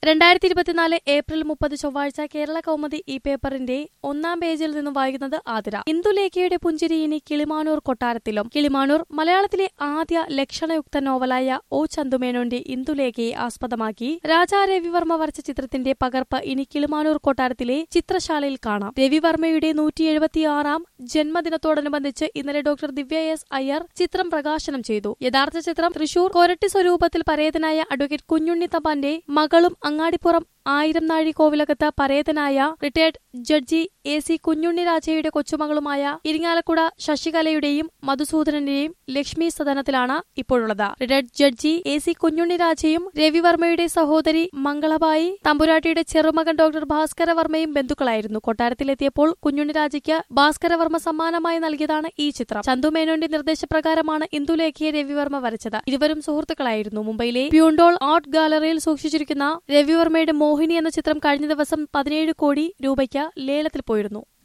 രണ്ടായിരത്തി ഇരുപത്തിനാല് ഏപ്രിൽ മുപ്പത് ചൊവ്വാഴ്ച കേരള കൗമുദി ഈ പേപ്പറിന്റെ ഒന്നാം പേജിൽ നിന്നും വായിക്കുന്നത് ആതിര ഇന്ദുലേഖയുടെ പുഞ്ചിരി ഇനി കിളിമാനൂർ കൊട്ടാരത്തിലും കിളിമാനൂർ മലയാളത്തിലെ ആദ്യ ലക്ഷണയുക്ത നോവലായ ഒ ചന്തുമേനോന്റെ ഇന്ദുലേഖയെ ആസ്പദമാക്കി രാജാ രവിവർമ്മ വരച്ച ചിത്രത്തിന്റെ പകർപ്പ് ഇനി കിളിമാനൂർ കൊട്ടാരത്തിലെ ചിത്രശാലയിൽ കാണാം രവിവർമ്മയുടെ നൂറ്റി എഴുപത്തിയാറാം ജന്മദിനത്തോടനുബന്ധിച്ച് ഇന്നലെ ഡോക്ടർ ദിവ്യ എസ് അയ്യർ ചിത്രം പ്രകാശനം ചെയ്തു യഥാർത്ഥ ചിത്രം തൃശൂർ കൊരട്ടി സ്വരൂപത്തിൽ പരേതനായ അഡ്വക്കേറ്റ് കുഞ്ഞുണ്ണി തമ്പാന്റെ മകളും അങ്ങാടിപ്പുറം ആയിരം നാഴി കോവിലകത്ത് പരേതനായ retired judge A C Kunjunni രാജയുടെ കൊച്ചുമകളുമായ ഇരിങ്ങാലക്കുട ശശികലയുടെയും മധുസൂദനന്റെയും ലക്ഷ്മി സദനത്തിലാണ് ഇപ്പോഴുള്ളത് retired judge A C Kunjunni രാജയും രവിവർമ്മയുടെ സഹോദരി മംഗളബായി തമ്പുരാട്ടിയുടെ ചെറുമകൻ ഡോക്ടർ ഭാസ്കരവർമ്മയും ബന്ധുക്കളായിരുന്നു കൊട്ടാരത്തിലെത്തിയപ്പോൾ കുഞ്ഞുണ്ണി രാജയ്ക്ക് ഭാസ്കരവർമ്മ സമ്മാനമായി നൽകിയതാണ് ഈ ചിത്രം ചന്തുമേനോന്റെ നിർദ്ദേശപ്രകാരമാണ് ഇന്ദുലേഖയെ രവിവർമ്മ വരച്ചത് ഇരുവരും സുഹൃത്തുക്കളായിരുന്നു മുംബൈയിലെ പ്യൂണ്ടോൾ ആർട്ട് ഗാലറിയിൽ സൂക്ഷിച്ചിരിക്കുന്ന രവിവർമ്മയുടെ മോഹിനി എന്ന ചിത്രം കഴിഞ്ഞ ദിവസം പതിനേഴ് കോടി രൂപയ്ക്ക് ലേലത്തിൽ പോയിരുന്നു